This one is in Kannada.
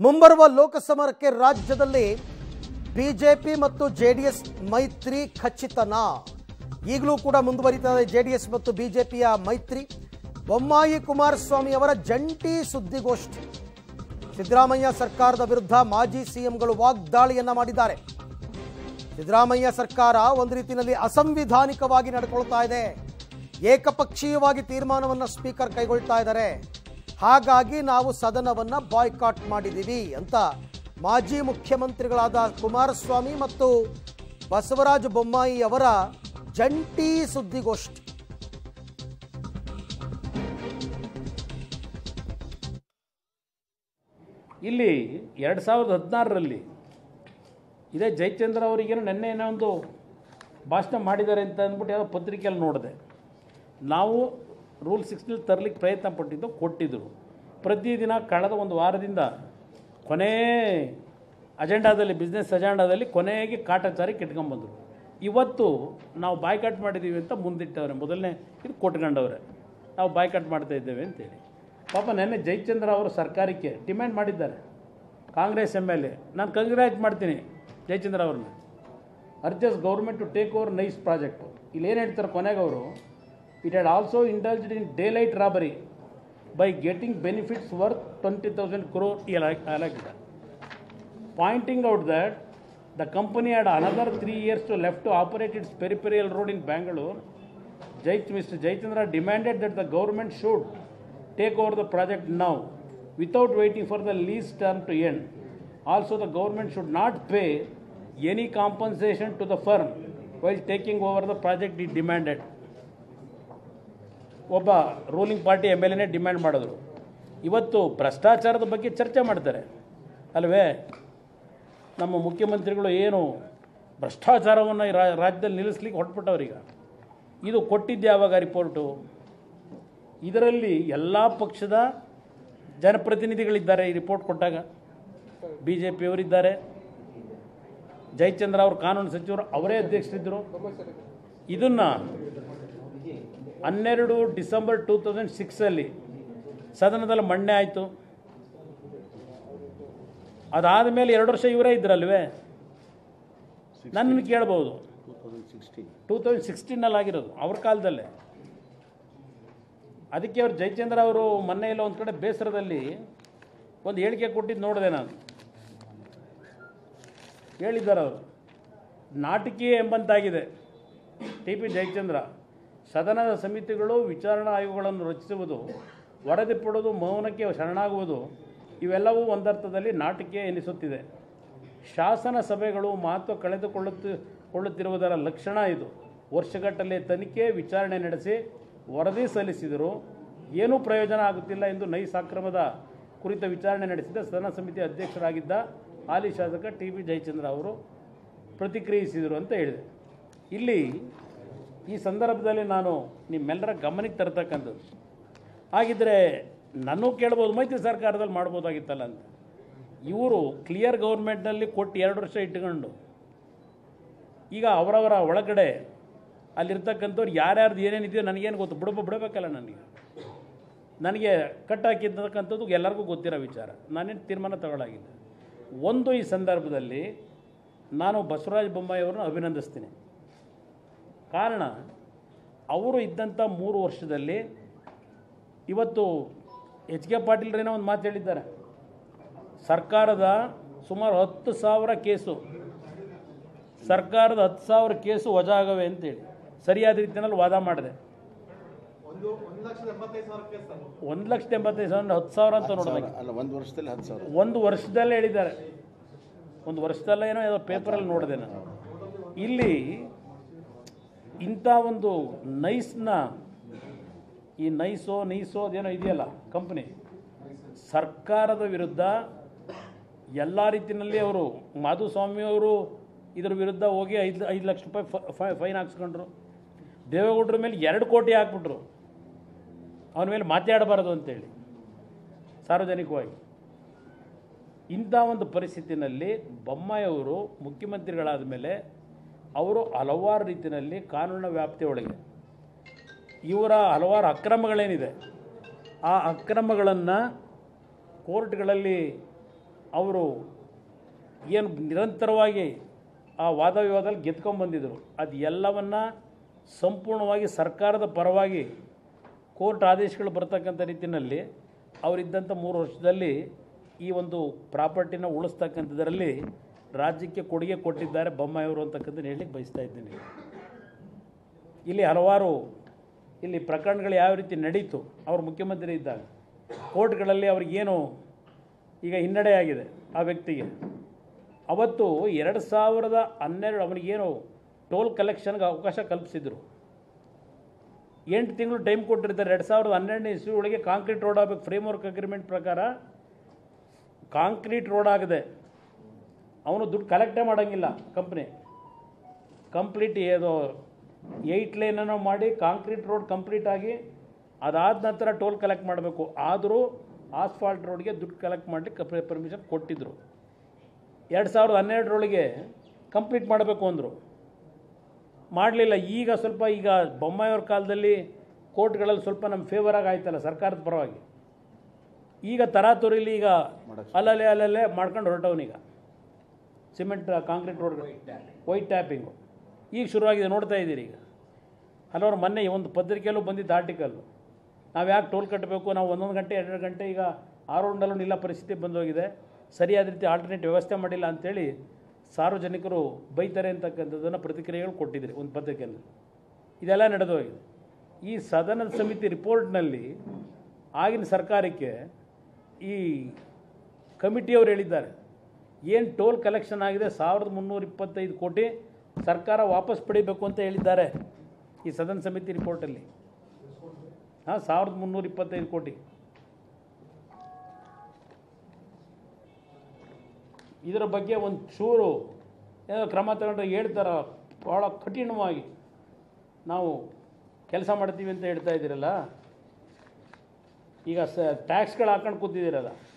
ಮುಂಬರುವ ಲೋಕಸಮರಕ್ಕೆ ರಾಜ್ಯದಲ್ಲಿ ಬಿಜೆಪಿ ಮತ್ತು ಜೆಡಿಎಸ್ ಮೈತ್ರಿ ಖಚಿತನಾ ಈಗಲೂ ಕೂಡ ಮುಂದುವರಿತಾ ಇದೆ ಜೆಡಿಎಸ್ ಮತ್ತು ಬಿಜೆಪಿಯ ಮೈತ್ರಿ ಬೊಮ್ಮಾಯಿ ಕುಮಾರಸ್ವಾಮಿ ಅವರ ಜಂಟಿ ಸುದ್ದಿಗೋಷ್ಠಿ ಸಿದ್ದರಾಮಯ್ಯ ಸರ್ಕಾರದ ವಿರುದ್ಧ ಮಾಜಿ ಸಿಎಂಗಳು ವಾಗ್ದಾಳಿಯನ್ನ ಮಾಡಿದ್ದಾರೆ ಸಿದ್ದರಾಮಯ್ಯ ಸರ್ಕಾರ ಒಂದು ರೀತಿಯಲ್ಲಿ ಅಸಂವಿಧಾನಿಕವಾಗಿ ನಡ್ಕೊಳ್ತಾ ಇದೆ ಏಕಪಕ್ಷೀಯವಾಗಿ ತೀರ್ಮಾನವನ್ನು ಸ್ಪೀಕರ್ ಕೈಗೊಳ್ತಾ ಇದ್ದಾರೆ ಹಾಗಾಗಿ ನಾವು ಸದನವನ್ನ ಬಾಯ್ಕಾಟ್ ಮಾಡಿದ್ದೀವಿ ಅಂತ ಮಾಜಿ ಮುಖ್ಯಮಂತ್ರಿಗಳಾದ ಕುಮಾರಸ್ವಾಮಿ ಮತ್ತು ಬಸವರಾಜ ಬೊಮ್ಮಾಯಿ ಅವರ ಜಂಟಿ ಸುದ್ದಿಗೋಷ್ಠಿ ಇಲ್ಲಿ ಎರಡು ಸಾವಿರದ ಹದಿನಾರರಲ್ಲಿ ಇದೇ ಜಯಚಂದ್ರ ಅವರಿಗೇನು ನೆನ್ನೆ ಏನೋ ಒಂದು ಭಾಷಣ ಮಾಡಿದ್ದಾರೆ ಅಂತ ಅಂದ್ಬಿಟ್ಟು ಯಾವುದೋ ಪತ್ರಿಕೆಯಲ್ಲಿ ನೋಡಿದೆ ನಾವು ರೂಲ್ ಸಿಕ್ಸ್ನಲ್ಲಿ ತರಲಿಕ್ಕೆ ಪ್ರಯತ್ನ ಪಟ್ಟಿದ್ದು ಕೊಟ್ಟಿದ್ದರು ಪ್ರತಿದಿನ ಕಳೆದ ಒಂದು ವಾರದಿಂದ ಕೊನೇ ಅಜೆಂಡಾದಲ್ಲಿ ಬಿಸ್ನೆಸ್ ಅಜೆಂಡಾದಲ್ಲಿ ಕೊನೆಗೆ ಕಾಟಾಚಾರಿ ಕಿಟ್ಕೊಂಬಂದರು ಇವತ್ತು ನಾವು ಬಾಯ್ಕಾಟ್ ಮಾಡಿದ್ದೀವಿ ಅಂತ ಮುಂದಿಟ್ಟವ್ರೆ ಮೊದಲನೇ ಇದು ಕೊಟ್ಕೊಂಡವ್ರೆ ನಾವು ಬಾಯ್ಕಾಟ್ ಮಾಡ್ತಾ ಇದ್ದೇವೆ ಅಂತೇಳಿ ಪಾಪ ನೆನ್ನೆ ಜಯಚಂದ್ರ ಅವರು ಸರ್ಕಾರಕ್ಕೆ ಡಿಮ್ಯಾಂಡ್ ಮಾಡಿದ್ದಾರೆ ಕಾಂಗ್ರೆಸ್ ಎಮ್ ಎಲ್ ಎ ನಾನು ಕಂಗ್ರ್ಯಾಚ್ ಮಾಡ್ತೀನಿ ಜಯಚಂದ್ರ ಅವ್ರನ್ನ urges government to take over NICE project ಇಲ್ಲಿ ಏನು ಹೇಳ್ತಾರೆ ಕೊನೆಗೆ ಅವರು it had also indulged in daylight robbery by getting benefits worth twenty thousand crore ಅಲಾಕಿದ pointing out that the company had another three years to left to operate its peripheral road in Bangalore ಜೈ mister Jayachandra demanded that the government should take over the project now without waiting for the lease term to end. Also, the government should not pay any compensation to the firm while taking over the project he demanded. ಒಬ್ಬ ರೂಲಿಂಗ್ ಪಾರ್ಟಿ ಎಮ್ ಎಲ್ ಎನೇ ಡಿಮ್ಯಾಂಡ್ ಮಾಡಿದ್ರು ಇವತ್ತು ಭ್ರಷ್ಟಾಚಾರದ ಬಗ್ಗೆ ಚರ್ಚೆ ಮಾಡ್ತಾರೆ ಅಲ್ವೇ ನಮ್ಮ ಮುಖ್ಯಮಂತ್ರಿಗಳು ಏನು ಭ್ರಷ್ಟಾಚಾರವನ್ನು ಈ ರಾ- ರಾಜ್ಯದಲ್ಲಿ ನಿಲ್ಲಿಸ್ಲಿಕ್ಕೆ ಹೊರಟ್ಬಿಟ್ಟವ್ರೀಗ ಇದು ಕೊಟ್ಟಿದ್ದೆ ಯಾವಾಗ ರಿಪೋರ್ಟು ಇದರಲ್ಲಿ ಎಲ್ಲ ಪಕ್ಷದ ಜನಪ್ರತಿನಿಧಿಗಳಿದ್ದಾರೆ ಈ ರಿಪೋರ್ಟ್ ಕೊಟ್ಟಾಗ ಬಿ ಜೆ ಪಿಯವರಿದ್ದಾರೆ ಜಯಚಂದ್ರ ಅವರು ಕಾನೂನು ಸಚಿವರು ಅವರೇ ಅಧ್ಯಕ್ಷರಿದ್ದರು ಇದನ್ನು ಹನ್ನೆರಡು ಡಿಸೆಂಬರ್ ಟೂ ತೌಸಂಡ್ ಸಿಕ್ಸಲ್ಲಿ ಸದನದಲ್ಲಿ ಮಣ್ಣೆ ಆಯಿತು ಅದಾದ ಮೇಲೆ ಎರಡು ವರ್ಷ ಇವರೇ ಇದ್ರಲ್ವೇ ನನ್ನನ್ನು ಕೇಳ್ಬೋದು ಟೂ ತೌಸಂಡ್ ಸಿಕ್ಸ್ಟೀನಲ್ಲಿ ಆಗಿರೋದು ಅವ್ರ ಕಾಲದಲ್ಲೇ ಅದಕ್ಕೆ ಅವ್ರು ಜಯಚಂದ್ರ ಅವರು ಮೊನ್ನೆ ಎಲ್ಲ ಒಂದು ಕಡೆ ಬೇಸರದಲ್ಲಿ ಒಂದು ಹೇಳಿಕೆ ಕೊಟ್ಟಿದ್ದು ನೋಡಿದೆ ನಾನು ಹೇಳಿದ್ದಾರೆ ಅವರು ನಾಟಕೀಯ ಎಂಬಂತಾಗಿದೆ ಟಿ ಪಿ ಜಯಚಂದ್ರ ಸದನದ ಸಮಿತಿಗಳು ವಿಚಾರಣಾ ಆಯೋಗಗಳನ್ನು ರಚಿಸುವುದು ವರದಿ ಪಡುವುದು ಮೌನಕ್ಕೆ ಶರಣಾಗುವುದು ಇವೆಲ್ಲವೂ ಒಂದರ್ಥದಲ್ಲಿ ನಾಟಕೀಯ ಎನಿಸುತ್ತಿದೆ ಶಾಸನ ಸಭೆಗಳು ಮಹತ್ವ ಕಳೆದುಕೊಳ್ಳುತ್ತಿ ಕೊಳ್ಳುತ್ತಿರುವುದರ ಲಕ್ಷಣ ಇದು ವರ್ಷಗಟ್ಟಲೆ ತನಿಖೆ ವಿಚಾರಣೆ ನಡೆಸಿ ವರದಿ ಸಲ್ಲಿಸಿದರೂ ಏನೂ ಪ್ರಯೋಜನ ಆಗುತ್ತಿಲ್ಲ ಎಂದು ನೈಸ್ ಅಕ್ರಮದ ಕುರಿತ ವಿಚಾರಣೆ ನಡೆಸಿದ ಸದನ ಸಮಿತಿ ಅಧ್ಯಕ್ಷರಾಗಿದ್ದ ಹಾಲಿ ಶಾಸಕ ಟಿ ಬಿ ಜಯಚಂದ್ರ ಅವರು ಪ್ರತಿಕ್ರಿಯಿಸಿದರು ಅಂತ ಹೇಳಿದೆ ಇಲ್ಲಿ ಈ ಸಂದರ್ಭದಲ್ಲಿ ನಾನು ನಿಮ್ಮೆಲ್ಲರ ಗಮನಕ್ಕೆ ತರ್ತಕ್ಕಂಥದ್ದು ಹಾಗಿದ್ದರೆ ನನ್ನೂ ಕೇಳ್ಬೋದು ಮೈತ್ರಿ ಸರ್ಕಾರದಲ್ಲಿ ಮಾಡ್ಬೋದಾಗಿತ್ತಲ್ಲ ಅಂತ ಇವರು ಕ್ಲಿಯರ್ ಗೌರ್ಮೆಂಟ್ನಲ್ಲಿ ಕೊಟ್ಟು ಎರಡು ವರ್ಷ ಇಟ್ಕೊಂಡು ಈಗ ಅವರವರ ಒಳಗಡೆ ಅಲ್ಲಿರ್ತಕ್ಕಂಥವ್ರು ಯಾರ್ಯಾರ್ದು ಏನೇನಿದೆಯೋ ನನಗೇನು ಗೊತ್ತು ಬಿಡಬ ಬಿಡಬೇಕಲ್ಲ ನನಗೆ ನನಗೆ ಕಟ್ ಹಾಕಿರ್ತಕ್ಕಂಥದ್ದು ಎಲ್ಲರಿಗೂ ಗೊತ್ತಿರೋ ವಿಚಾರ ನಾನೇನು ತೀರ್ಮಾನ ತಗೊಳ್ಳಾಗಿಲ್ಲ ಒಂದು ಈ ಸಂದರ್ಭದಲ್ಲಿ ನಾನು ಬಸವರಾಜ ಬೊಮ್ಮಾಯಿ ಅವರನ್ನು ಅಭಿನಂದಿಸ್ತೀನಿ ಕಾರಣ ಅವರು ಇದ್ದಂಥ ಮೂರು ವರ್ಷದಲ್ಲಿ ಇವತ್ತು ಎಚ್ ಕೆ ಪಾಟೀಲ್ರೇನೋ ಒಂದು ಮಾತು ಹೇಳಿದ್ದಾರೆ ಸರ್ಕಾರದ ಸುಮಾರು ಹತ್ತು ಸಾವಿರ ಕೇಸು ಸರ್ಕಾರದ ಹತ್ತು ಸಾವಿರ ಕೇಸು ವಜಾ ಆಗವೆ ಅಂತೇಳಿ ಸರಿಯಾದ ರೀತಿಯಲ್ಲಿ ವಾದ ಮಾಡಿದೆ ಒಂದು ಲಕ್ಷದ ಎಂಬತ್ತೈದು ಸಾವಿರ ಹತ್ತು ಸಾವಿರ ಅಂತ ನೋಡಿದಾಗ ಅಲ್ಲ ಒಂದು ವರ್ಷದಲ್ಲಿ ಹತ್ತು ಸಾವಿರ ಒಂದು ವರ್ಷದಲ್ಲೇ ಹೇಳಿದ್ದಾರೆ ಒಂದು ವರ್ಷದಲ್ಲೇ ಏನೋ ಯಾವುದೋ ಪೇಪರಲ್ಲಿ ನೋಡಿದೆ ನಾನು ಇಲ್ಲಿ ಇಂಥ ಒಂದು ನೈಸ್ನ ಈ ನೈಸೋ ನೈಸೋ ಅದೇನೋ ಇದೆಯಲ್ಲ ಕಂಪ್ನಿ ಸರ್ಕಾರದ ವಿರುದ್ಧ ಎಲ್ಲ ರೀತಿಯಲ್ಲಿ ಅವರು ಮಾಧುಸ್ವಾಮಿ ಅವರು ಇದ್ರ ವಿರುದ್ಧ ಹೋಗಿ ಐದು ಐದು ಲಕ್ಷ ರೂಪಾಯಿ ಫ- ಫೈನ್ ಹಾಕ್ಸ್ಕೊಂಡ್ರು ದೇವೇಗೌಡರ ಮೇಲೆ ಎರಡು ಕೋಟಿ ಹಾಕ್ಬಿಟ್ರು ಅವನ ಮೇಲೆ ಮಾತಾಡಬಾರದು ಅಂತೇಳಿ ಸಾರ್ವಜನಿಕವಾಗಿ ಇಂಥ ಒಂದು ಪರಿಸ್ಥಿತಿನಲ್ಲಿ ಬೊಮ್ಮಾಯಿ ಅವರು ಮುಖ್ಯಮಂತ್ರಿಗಳಾದ ಮೇಲೆ ಅವರು ಹಲವಾರು ರೀತಿಯಲ್ಲಿ ಕಾನೂನಿನ ವ್ಯಾಪ್ತಿ ಒಳಗೆ ಇವರ ಹಲವಾರು ಅಕ್ರಮಗಳೇನಿದೆ ಆ ಅಕ್ರಮಗಳನ್ನು ಕೋರ್ಟ್ಗಳಲ್ಲಿ ಅವರು ಏನು ನಿರಂತರವಾಗಿ ಆ ವಾದ ವಿವಾದದಲ್ಲಿ ಗೆದ್ಕೊಂಡ್ಬಂದಿದ್ರು ಅದು ಎಲ್ಲವನ್ನು ಸಂಪೂರ್ಣವಾಗಿ ಸರ್ಕಾರದ ಪರವಾಗಿ ಕೋರ್ಟ್ ಆದೇಶಗಳು ಬರ್ತಕ್ಕಂಥ ರೀತಿಯಲ್ಲಿ ಅವರಿದ್ದಂಥ ಮೂರು ವರ್ಷದಲ್ಲಿ ಈ ಒಂದು ಪ್ರಾಪರ್ಟಿನ ಉಳಿಸ್ತಕ್ಕಂಥದ್ರಲ್ಲಿ ರಾಜ್ಯಕ್ಕೆ ಕೊಡುಗೆ ಕೊಟ್ಟಿದ್ದಾರೆ ಬೊಮ್ಮಾಯಿಯವರು ಅಂತಕ್ಕಂಥದ್ದು ಹೇಳಲಿಕ್ಕೆ ಬಯಸ್ತಾ ಇದ್ದೀನಿ ಇಲ್ಲಿ ಹಲವಾರು ಇಲ್ಲಿ ಪ್ರಕರಣಗಳು ಯಾವ ರೀತಿ ನಡೀತು ಅವರು ಮುಖ್ಯಮಂತ್ರಿ ಇದ್ದಾಗ ಕೋರ್ಟ್ಗಳಲ್ಲಿ ಅವ್ರಿಗೇನು ಈಗ ಹಿನ್ನಡೆ ಆಗಿದೆ ಆ ವ್ಯಕ್ತಿಗೆ ಅವತ್ತು ಎರಡು ಸಾವಿರದ ಹನ್ನೆರಡು ಅವನಿಗೇನು ಟೋಲ್ ಕಲೆಕ್ಷನ್ಗೆ ಅವಕಾಶ ಕಲ್ಪಿಸಿದ್ರು ಎಂಟು ತಿಂಗಳು ಟೈಮ್ ಕೊಟ್ಟಿರ್ತಾರೆ ಎರಡು ಸಾವಿರದ ಹನ್ನೆರಡನೇ ಇಸ್ವಿ ಒಳಗೆ ಕಾಂಕ್ರೀಟ್ ರೋಡ್ ಆಗಬೇಕು ಫ್ರೇಮ್ವರ್ಕ್ ಅಗ್ರಿಮೆಂಟ್ ಪ್ರಕಾರ ಕಾಂಕ್ರೀಟ್ ರೋಡ್ ಆಗಿದೆ ಅವನು ದುಡ್ಡು ಕಲೆಕ್ಟೇ ಮಾಡೋಂಗಿಲ್ಲ ಕಂಪ್ನಿ ಕಂಪ್ಲೀಟ್ ಏನು ಏಯ್ಟ್ ಲೈನನ್ನು ಮಾಡಿ ಕಾಂಕ್ರೀಟ್ ರೋಡ್ ಕಂಪ್ಲೀಟ್ ಆಗಿ ಅದಾದ ನಂತರ ಟೋಲ್ ಕಲೆಕ್ಟ್ ಮಾಡಬೇಕು ಆದರೂ ಆಸ್ಫಾಲ್ಟ್ ರೋಡ್ಗೆ ದುಡ್ಡು ಕಲೆಕ್ಟ್ ಮಾಡಲಿಕ್ಕೆ ಪರ್ಮಿಷನ್ ಕೊಟ್ಟಿದ್ದರು ಎರಡು ಸಾವಿರದ ಹನ್ನೆರಡರೊಳಗೆ ಕಂಪ್ಲೀಟ್ ಮಾಡಬೇಕು ಅಂದರು ಮಾಡಲಿಲ್ಲ ಈಗ ಸ್ವಲ್ಪ ಈಗ ಬೊಮ್ಮಾಯಿಯವ್ರ ಕಾಲದಲ್ಲಿ ಕೋರ್ಟ್ಗಳಲ್ಲಿ ಸ್ವಲ್ಪ ನಮ್ಮ ಫೇವರಾಗಿ ಆಯ್ತಲ್ಲ ಸರ್ಕಾರದ ಪರವಾಗಿ ಈಗ ತರಾತುರಿಲಿ ಈಗ ಅಲ್ಲಲ್ಲೇ ಅಲ್ಲಲ್ಲೇ ಮಾಡ್ಕೊಂಡು ಹೊರಟವನೀಗ ಸಿಮೆಂಟ್ ಕಾಂಕ್ರೀಟ್ ರೋಡ್ಗಳು ವೈಟ್ ಟ್ಯಾಪಿಂಗು ಈಗ ಶುರುವಾಗಿದೆ ನೋಡ್ತಾ ಇದ್ದೀರಿ ಈಗ ಹಲವಾರು ಮೊನ್ನೆ ಒಂದು ಪತ್ರಿಕೆಯಲ್ಲೂ ಬಂದಿದ್ದು ಆರ್ಟಿಕಲ್ಲು ನಾವು ಯಾಕೆ ಟೋಲ್ ಕಟ್ಟಬೇಕು ನಾವು ಒಂದೊಂದು ಗಂಟೆ ಎರಡು ಗಂಟೆ ಈಗ ಆರು ರೌಂಡಲ್ಲೂ ನಿಲ್ಲ ಪರಿಸ್ಥಿತಿ ಬಂದೋಗಿದೆ ಸರಿಯಾದ ರೀತಿ ಆಲ್ಟರ್ನೇಟ್ ವ್ಯವಸ್ಥೆ ಮಾಡಿಲ್ಲ ಅಂತೇಳಿ ಸಾರ್ವಜನಿಕರು ಬೈತಾರೆ ಅಂತಕ್ಕಂಥದ್ದನ್ನು ಪ್ರತಿಕ್ರಿಯೆಗಳು ಕೊಟ್ಟಿದ್ರಿ ಒಂದು ಪತ್ರಿಕೆಯಲ್ಲಿ ಇದೆಲ್ಲ ನಡೆದೋಗಿದೆ ಈ ಸದನದ ಸಮಿತಿ ರಿಪೋರ್ಟ್ನಲ್ಲಿ ಆಗಿನ ಸರ್ಕಾರಕ್ಕೆ ಈ ಕಮಿಟಿಯವರು ಹೇಳಿದ್ದಾರೆ ಏನು ಟೋಲ್ ಕಲೆಕ್ಷನ್ ಆಗಿದೆ ಸಾವಿರದ ಮುನ್ನೂರ ಇಪ್ಪತ್ತೈದು ಕೋಟಿ ಸರ್ಕಾರ ವಾಪಸ್ ಪಡಿಬೇಕು ಅಂತ ಹೇಳಿದ್ದಾರೆ ಈ ಸದನ ಸಮಿತಿ ರಿಪೋರ್ಟಲ್ಲಿ ಹಾಂ ಸಾವಿರದ ಮುನ್ನೂರ ಇಪ್ಪತ್ತೈದು ಕೋಟಿ ಇದರ ಬಗ್ಗೆ ಒಂದು ಚೂರು ಏನೋ ಕ್ರಮ ತಗೊಂಡ್ರೆ ಹೇಳ್ತಾರ ಭಾಳ ಕಠಿಣವಾಗಿ ನಾವು ಕೆಲಸ ಮಾಡ್ತೀವಿ ಅಂತ ಹೇಳ್ತಾ ಇದ್ದೀರಲ್ಲ ಈಗ ಸ ಟ್ಯಾಕ್ಸ್ಗಳು ಹಾಕೊಂಡು ಕೂತಿದ್ದೀರಲ್ಲ